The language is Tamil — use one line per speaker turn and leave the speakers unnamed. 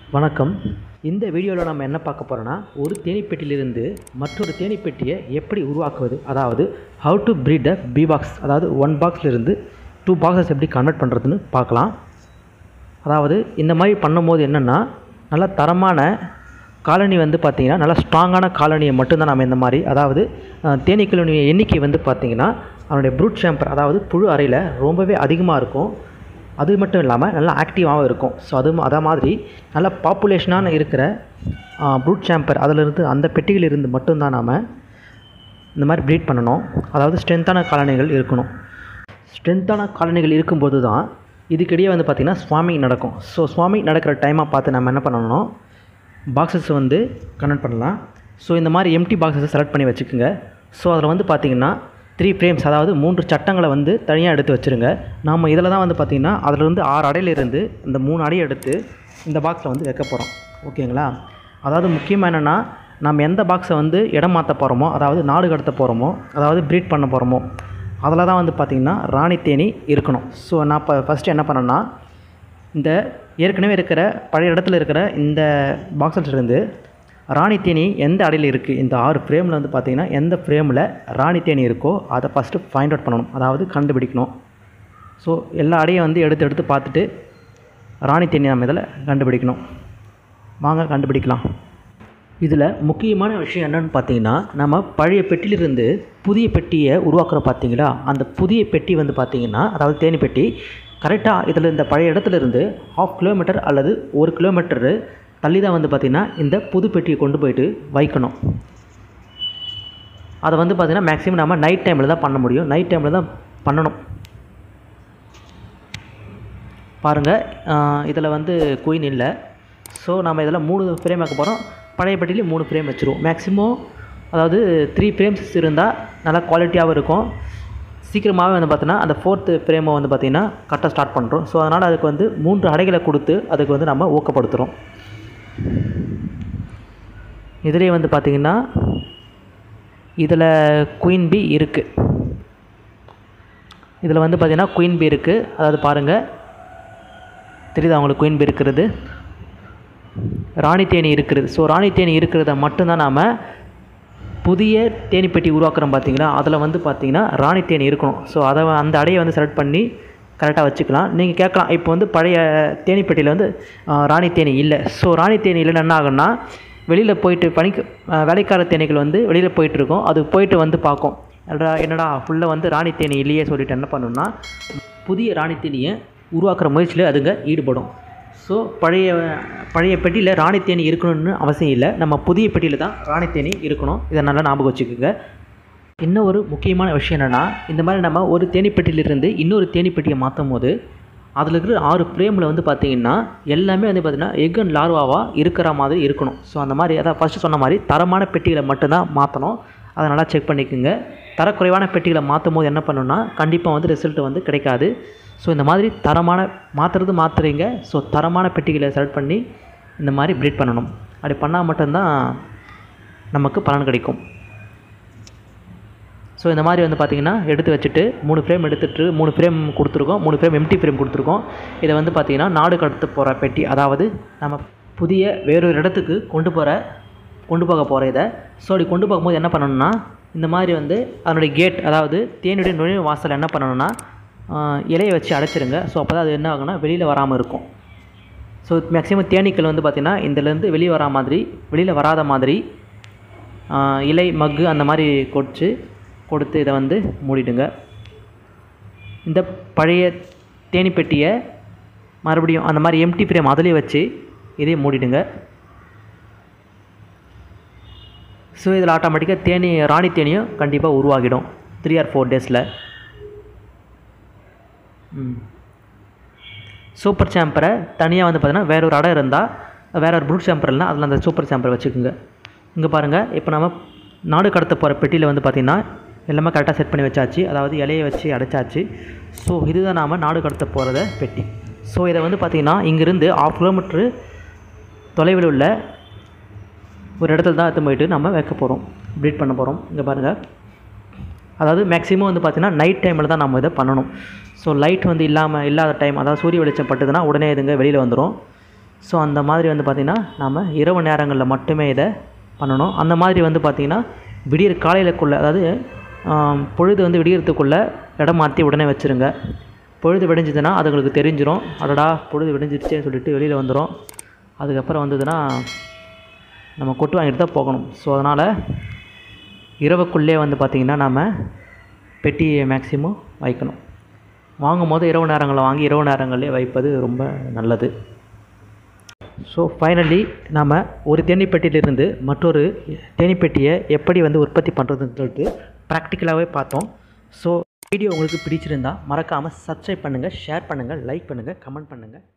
வணக்கம் இந்த வீடியோவில் நம்ம என்ன பார்க்க போகிறோன்னா ஒரு தேனீப்பெட்டியிலிருந்து மற்றொரு தேனீப்பெட்டியை எப்படி உருவாக்குவது அதாவது how to breed a bee box அதாவது ஒன் பாக்ஸ்லேருந்து டூ பாக்ஸஸ் எப்படி கன்வெர்ட் பண்ணுறதுன்னு பார்க்கலாம் அதாவது இந்த மாதிரி பண்ணும்போது என்னென்னா நல்ல தரமான காலனி வந்து பார்த்திங்கன்னா நல்லா ஸ்ட்ராங்கான காலனியை மட்டும்தான் நம்ம இந்த மாதிரி அதாவது அஹ், தேனீக்களுடைய எண்ணிக்கை வந்து பார்த்திங்கன்னா அதனுடைய ப்ரூட் ஷாம்பர் அதாவது புழு அறையில் ரொம்பவே அதிகமாக இருக்கும் அது மட்டும் இல்லாமல் நல்லா ஆக்டிவாகவும் இருக்கும் ஸோ அது அதை மாதிரி நல்ல பாப்புலேஷனான இருக்கிற ப்ரூட் ஷாம்பர் அதிலிருந்து அந்த பெட்டியிலிருந்து மட்டும்தான் நாம் இந்த மாதிரி ப்ரீட் பண்ணணும் அதாவது ஸ்ட்ரென்த்தான காலனிகள் இருக்கணும் ஸ்ட்ரென்த்தான காலனிகள் இருக்கும்போது தான் இதுக்கிடையே வந்து பார்த்திங்கன்னா ஸ்வாமிங் நடக்கும் ஸோ ஸ்வாமிங் நடக்கிற டைமாக பார்த்து நம்ம என்ன பண்ணணும் பாக்ஸஸ் வந்து கனெக்ட் பண்ணலாம் ஸோ இந்த மாதிரி எம்டி பாக்ஸஸை செலக்ட் பண்ணி வச்சுக்கோங்க ஸோ அதில் வந்து பார்த்திங்கன்னா த்ரீ ஃப்ரேம்ஸ் அதாவது மூன்று சட்டங்களை வந்து தனியாக எடுத்து வச்சுருங்க நாம் இதில் தான் வந்து பார்த்திங்கன்னா அதிலிருந்து ஆறு அடையிலிருந்து இந்த மூணு அடையை எடுத்து இந்த பாக்ஸில் வந்து வைக்க போகிறோம் ஓகேங்களா அதாவது முக்கியமாக என்னென்னா நம்ம எந்த பாக்ஸை வந்து இடம் மாற்ற போகிறோமோ அதாவது நாடு கடத்த போகிறோமோ அதாவது ப்ரீட் பண்ண போகிறோமோ அதில் தான் வந்து பார்த்திங்கன்னா ராணி தேனி இருக்கணும் ஸோ நான் இப்போ ஃபஸ்ட்டு என்ன பண்ணேன்னா இந்த ஏற்கனவே இருக்கிற பழைய இடத்துல இருக்கிற இந்த பாக்ஸில் இருந்து ராணி தேனி எந்த அடையில் இருக்குது இந்த ஆறு ஃப்ரேமில் வந்து பார்த்திங்கன்னா எந்த ஃப்ரேமில் ராணி தேனி இருக்கோ அதை ஃபஸ்ட்டு ஃபைண்ட் அவுட் பண்ணணும் அதாவது கண்டுபிடிக்கணும் ஸோ எல்லா அடையும் வந்து எடுத்து எடுத்து பார்த்துட்டு ராணி தேனி நம்ம இதில் கண்டுபிடிக்கணும் வாங்க கண்டுபிடிக்கலாம் இதில் முக்கியமான விஷயம் என்னென்னு பார்த்தீங்கன்னா நம்ம பழைய பெட்டியிலிருந்து புதிய பெட்டியை உருவாக்குறோம் பார்த்தீங்களா அந்த புதிய பெட்டி வந்து பார்த்தீங்கன்னா அதாவது தேனி பெட்டி கரெக்டாக இதில் இந்த பழைய இடத்துல இருந்து ஹாஃப் கிலோமீட்டர் அல்லது ஒரு கிலோமீட்டரு தள்ளி தான் வந்து பார்த்திங்கன்னா இந்த புது பெட்டியை கொண்டு போயிட்டு வைக்கணும் அதை வந்து பார்த்திங்கன்னா மேக்ஸிமம் நம்ம நைட் டைமில் தான் பண்ண முடியும் நைட் டைமில் தான் பண்ணணும் பாருங்கள் இதில் வந்து குயின் இல்லை ஸோ நம்ம இதில் மூணு ஃப்ரேம் வைக்க போகிறோம் பழைய பெட்டிலே மூணு ஃப்ரேம் வச்சுருவோம் மேக்ஸிமம் அதாவது த்ரீ ஃப்ரேம்ஸ் இருந்தால் நல்லா குவாலிட்டியாகவும் இருக்கும் சீக்கிரமாகவே வந்து பார்த்தீங்கன்னா அந்த ஃபோர்த்து ஃப்ரேமை வந்து பார்த்திங்கன்னா கட்ட ஸ்டார்ட் பண்ணுறோம் ஸோ அதனால் அதுக்கு வந்து மூன்று அடைகளை கொடுத்து அதுக்கு வந்து நம்ம ஊக்கப்படுத்துகிறோம் இதிலே வந்து பார்த்திங்கன்னா இதில் குயின் பி இருக்குது இதில் வந்து பார்த்திங்கன்னா குயின் பி இருக்குது அதாவது பாருங்கள் தெரியுதா உங்களுக்கு குயின் பி இருக்கிறது ராணி தேனி இருக்கிறது ஸோ ராணி தேனி இருக்கிறத மட்டும்தான் நாம் புதிய தேனி பெட்டி உருவாக்குறோம் பார்த்தீங்களா அதில் வந்து பார்த்தீங்கன்னா ராணி தேனி இருக்கணும் ஸோ அதை அந்த அடையை வந்து செலக்ட் பண்ணி கரெக்டாக வச்சுக்கலாம் நீங்கள் கேட்கலாம் இப்போ வந்து பழைய தேனி பெட்டியில் வந்து ஆ, ராணி தேனி இல்லை ஸோ ராணி தேனி இல்லைன்னு என்ன ஆகும்னா வெளியில் போயிட்டு பணிக்கு ஆ, வேலைக்கார தேனீகள் வந்து வெளியில் போயிட்டு இருக்கோம் அது போயிட்டு வந்து பார்க்கும் என்னடா என்னடா ஃபுல்லாக வந்து ராணி தேனி இல்லையே சொல்லிட்டு என்ன பண்ணணும்னா புதிய ராணி தேனியை உருவாக்குற முயற்சியில் அதுங்க ஈடுபடும் ஸோ பழைய பழைய பெட்டியில் ராணி தேனி இருக்கணும்னு அவசியம் இல்லை நம்ம புதிய பெட்டியில் தான் ராணி தேனி இருக்கணும் இதை நல்லா ஞாபகம் வச்சுக்கோங்க இன்னும் ஒரு முக்கியமான விஷயம் என்னென்னா இந்த மாதிரி நம்ம ஒரு தேனீப்பெட்டியிலிருந்து இன்னொரு தேனீப்பெட்டியை மாற்றும் போது அதில் இருக்கிற ஆறு ஃப்ரேமில் வந்து பார்த்திங்கன்னா எல்லாமே வந்து பார்த்திங்கன்னா எக் அண்ட் லார்வாவாக இருக்கிற மாதிரி இருக்கணும் ஸோ அந்த மாதிரி அதான் ஃபஸ்ட்டு சொன்ன மாதிரி தரமான பெட்டிகளை மட்டும்தான் மாற்றணும் அதை நல்லா செக் பண்ணிக்கோங்க தரக்குறைவான பெட்டிகளை மாற்றும் போது என்ன பண்ணணும்னா கண்டிப்பாக வந்து ரிசல்ட் வந்து கிடைக்காது ஸோ இந்த மாதிரி தரமான மாற்றுறது மாற்றுறீங்க ஸோ தரமான பெட்டிகளை செலக்ட் பண்ணி இந்த மாதிரி ப்ரீட் பண்ணணும் அப்படி பண்ணால் மட்டும்தான் நமக்கு பலன் கிடைக்கும் ஸோ இந்த மாதிரி வந்து பார்த்திங்கன்னா எடுத்து வச்சுட்டு மூணு ஃப்ரேம் எடுத்துட்டு மூணு ஃப்ரேம் கொடுத்துருக்கோம் மூணு ஃப்ரேம் எம்டி ஃப்ரேம் கொடுத்துருக்கோம் இதை வந்து பார்த்திங்கன்னா நாடு கடத்த போகிற பெட்டி அதாவது நம்ம புதிய வேறொரு இடத்துக்கு கொண்டு போகிற கொண்டு போக போகிற இதை ஸோ அப்படி கொண்டு போகும்போது என்ன பண்ணணும்னா இந்த மாதிரி வந்து அதனுடைய கேட் அதாவது தேனுடைய நுழைவு வாசல் என்ன பண்ணணும்னா ஆஹ், இலையை வச்சு அடைச்சிருங்க ஸோ அப்போ தான் அது என்ன ஆகும்னா வெளியில் வராமல் இருக்கும் ஸோ மேக்ஸிமம் தேனீக்கள் வந்து பார்த்திங்கன்னா இதுலேருந்து வெளியே வரா மாதிரி வெளியில் வராத மாதிரி ஆஹ், இலை மக்கு அந்த மாதிரி கொடிச்சு கொடுத்து இதை வந்து மூடிடுங்க இந்த பழைய தேனி பெட்டியை மறுபடியும் அந்த மாதிரி எம்டி ஃப்ரேம் அதிலே வச்சு இதையும் மூடிடுங்க ஸோ இதில் ஆட்டோமேட்டிக்காக தேனி ராணி தேனியும் கண்டிப்பாக உருவாகிடும் த்ரீ ஆர் ஃபோர் டேஸில் சூப்பர் சாம்பரை தனியாக வந்து பார்த்தீங்கன்னா வேற ஒரு அடை இருந்தால் வேற ஒரு ப்ரூட் சாம்பர் இல்லைனா அதில் அந்த சூப்பர் சாம்பரை வச்சுக்கோங்க இங்கே பாருங்கள் இப்போ நம்ம நாடு கடத்த போகிற பெட்டியில் வந்து பார்த்திங்கன்னா எல்லாமே கரெக்டாக செட் பண்ணி வச்சாச்சு அதாவது இலையை வச்சு அடைச்சாச்சு ஸோ இதுதான் நாம் நாடு கடத்த போகிறத பெட்டி ஸோ இதை வந்து பார்த்திங்கன்னா இங்கேருந்து ஆஃப் கிலோமீட்ரு தொலைவில் உள்ள ஒரு இடத்துல தான் எடுத்து போயிட்டு நம்ம வைக்க போகிறோம் ப்ரீட் பண்ண போகிறோம் இங்கே பாருங்கள் அதாவது மேக்ஸிமம் வந்து பார்த்திங்கன்னா நைட் டைமில் தான் நம்ம இதை பண்ணணும் ஸோ லைட் வந்து இல்லாமல் இல்லாத டைம் அதாவது சூரிய வெளிச்சம் பட்டுதுன்னா உடனே இதுங்க வெளியில் வந்துடும் ஸோ அந்த மாதிரி வந்து பார்த்திங்கன்னா நாம் இரவு நேரங்களில் மட்டுமே இதை பண்ணணும் அந்த மாதிரி வந்து பார்த்திங்கன்னா விடியற் காலையிலக்குள்ளே அதாவது ஆம், பொழுது வந்து விடியறதுக்குள்ளே இடம் மாற்றி உடனே வச்சுருங்க பொழுது விடிஞ்சதுன்னா அதுங்களுக்கு தெரிஞ்சிரும் அடடா பொழுது விடிஞ்சிருச்சேன்னு சொல்லிட்டு வெளியில் வந்துடும் அதுக்கப்புறம் வந்ததுன்னா நம்ம கொட்டு வாங்கிட்டு தான் போகணும் ஸோ அதனால் இரவுக்குள்ளே வந்து பார்த்திங்கன்னா நாம் பெட்டியை மேக்ஸிமம் வைக்கணும் வாங்கும் போது இரவு நேரங்களில் வாங்கி இரவு நேரங்களிலே வைப்பது ரொம்ப நல்லது ஸோ ஃபைனலி நாம் ஒரு தேனீப்பெட்டியிலிருந்து மற்றொரு தேனீப்பெட்டியை எப்படி வந்து உற்பத்தி பண்ணுறதுன்னு சொல்லிட்டு ப்ராக்டிக்கலாகவே பார்த்தோம் ஸோ வீடியோ உங்களுக்கு பிடிச்சிருந்தா மறக்காமல் சப்ஸ்கிரைப் பண்ணுங்கள் ஷேர் பண்ணுங்கள் லைக் பண்ணுங்கள் கமெண்ட் பண்ணுங்கள்